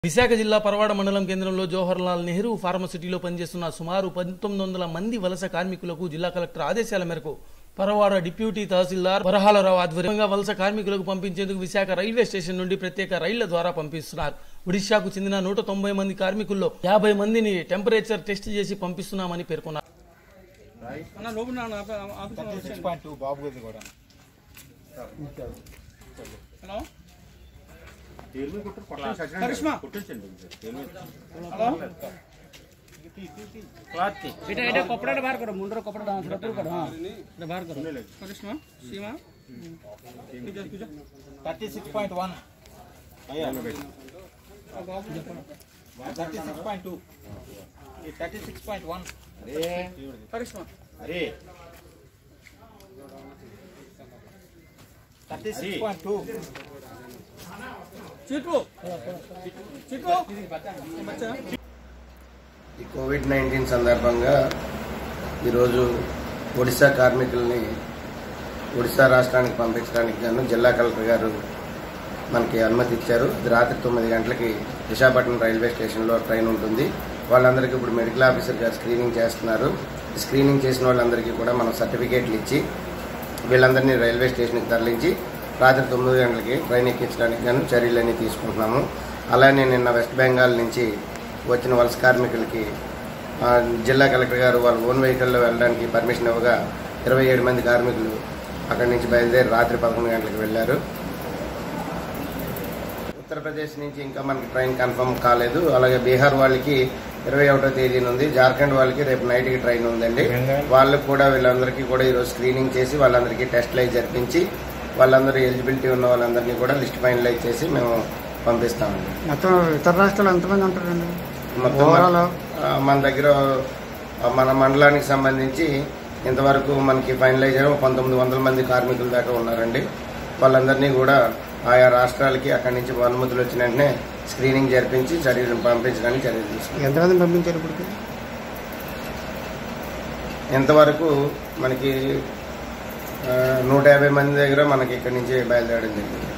విశాఖ జిల్లా పరవాడ మండలం కేంద్రంలో జవహర్లాల్ నెహ్రూ ఫార్మసిటీలో పనిచేస్తున్న సుమారు పంతొమ్మిది వందల మంది వలస కార్మికులకు జిల్లా కలెక్టర్ ఆదేశాల మేరకు పరవాడ డిప్యూటీ తహసీల్దార్ వరహాలరావు ఆధ్వర్యంగా వలస కార్మికులకు పంపించేందుకు విశాఖ రైల్వే స్టేషన్ నుండి ప్రత్యేక రైళ్ల ద్వారా పంపిస్తున్నారు ఒడిశాకు చెందిన నూట తొంభై మంది కార్మికుల్లో యాభై మందిని టెంపరేచర్ టెస్ట్ చేసి పంపిస్తున్నామని పేర్కొన్నారు అన్న లోపల నా ఆఫీ- ఆఫీస్లో వచ్చాను. సిక్స్ పాయింట్ టూ బాబు గది కూడా హలో కరిష్మా కరిష్మా హలో बेटा बेटा कपड़ा बाहर करो मुंडर कपड़ा डांस रखो करो हां इधर बाहर करो करिश्मा सीमा किधर किधर థర్టీ సిక్స్ పాయింట్ వన్ अब बाबू చెప్పండి thirty six point two thirty six point one అరే కరిష్మా అరే థర్టీ సిక్స్ పాయింట్ టూ చిక్కు చిక్కు బచ్చా ఈ కోవిడ్ నైన్టీన్ సందర్భంగా ఈరోజు ఒడిశా కార్మికుల్ని ఒడిశా రాష్ట్రానికి పంపించడానికి గాను జిల్లా కలెక్టర్ గారు మనకి అనుమతి ఇచ్చారు ఇది రాత్రి తొమ్మిది గంటలకి విశాఖపట్నం రైల్వే స్టేషన్లో ట్రైన్ ఉంటుంది వాళ్ళందరికీ ఇప్పుడు మెడికల్ ఆఫీసర్ గారు స్క్రీనింగ్ చేస్తున్నారు ఈ స్క్రీనింగ్ చేసిన వాళ్ళందరికీ కూడా మనం సర్టిఫికేట్లు ఇచ్చి వీళ్ళందరినీ రైల్వే స్టేషన్కి తరలించి రాత్రి తొమ్మిది గంటలకి ట్రైన్ ఎక్కించడానికి గాను చర్యలన్నీ తీసుకుంటున్నాము అలానే నిన్న వెస్ట్ బెంగాల్ నుంచి వచ్చిన వలస కార్మికులకి ఆ, జిల్లా కలెక్టర్ గారు వాళ్ళ ఓన్ వెహికల్లో వెళ్ళడానికి పర్మిషన్ ఇవ్వగా ఇరవై ఏడు మంది కార్మికులు అక్కడి నుంచి బయలుదేరి రాత్రి పదకొండు గంటలకు వెళ్ళారు ఉత్తరప్రదేశ్ నుంచి ఇంకా మనకి ట్రైన్ కన్ఫర్మ్ కాలేదు అలాగే బీహార్ వాళ్ళకి ఇరవై ఒకటో తేదీన ఉంది జార్ఖండ్ వాళ్ళకి రేపు నైట్కి ట్రైన్ ఉందండి వాళ్ళకి కూడా వీళ్ళందరికీ కూడా ఈరోజు స్క్రీనింగ్ చేసి వాళ్ళందరికీ టెస్ట్లు అయి జరిపించి వాళ్ళందరూ ఎలిజిబిలిటీ ఉన్న వాళ్ళందరినీ కూడా లిస్ట్ ఫైనలైజ్ చేసి మేము పంపిస్తామండి మొత్తం ఇతర రాష్ట్రాలు ఎంతమంది ఉంటారండి మొత్తం ఓవరాల్ ఆ, మన దగ్గర ఆ, మన మండలానికి సంబంధించి ఇంతవరకు మనకి ఫైనలైజ్ అయిన పంతొమ్మిది వందల మంది కార్మికుల దాకా ఉన్నారండి వాళ్ళందరినీ కూడా ఆయా రాష్ట్రాలకి అక్కడి నుంచి అనుమతులు వచ్చిన వెంటనే స్క్రీనింగ్ జరిపించి చర్యలు పంపించడానికి చర్యలు తీసుకున్నాం ఎంతమంది పంపించారు ఇప్పటికి ఇంతవరకు మనకి ఆ, నూట యాభై మంది దగ్గర మనకి ఇక్కడి నుంచి బయలుదేరడం జరిగింది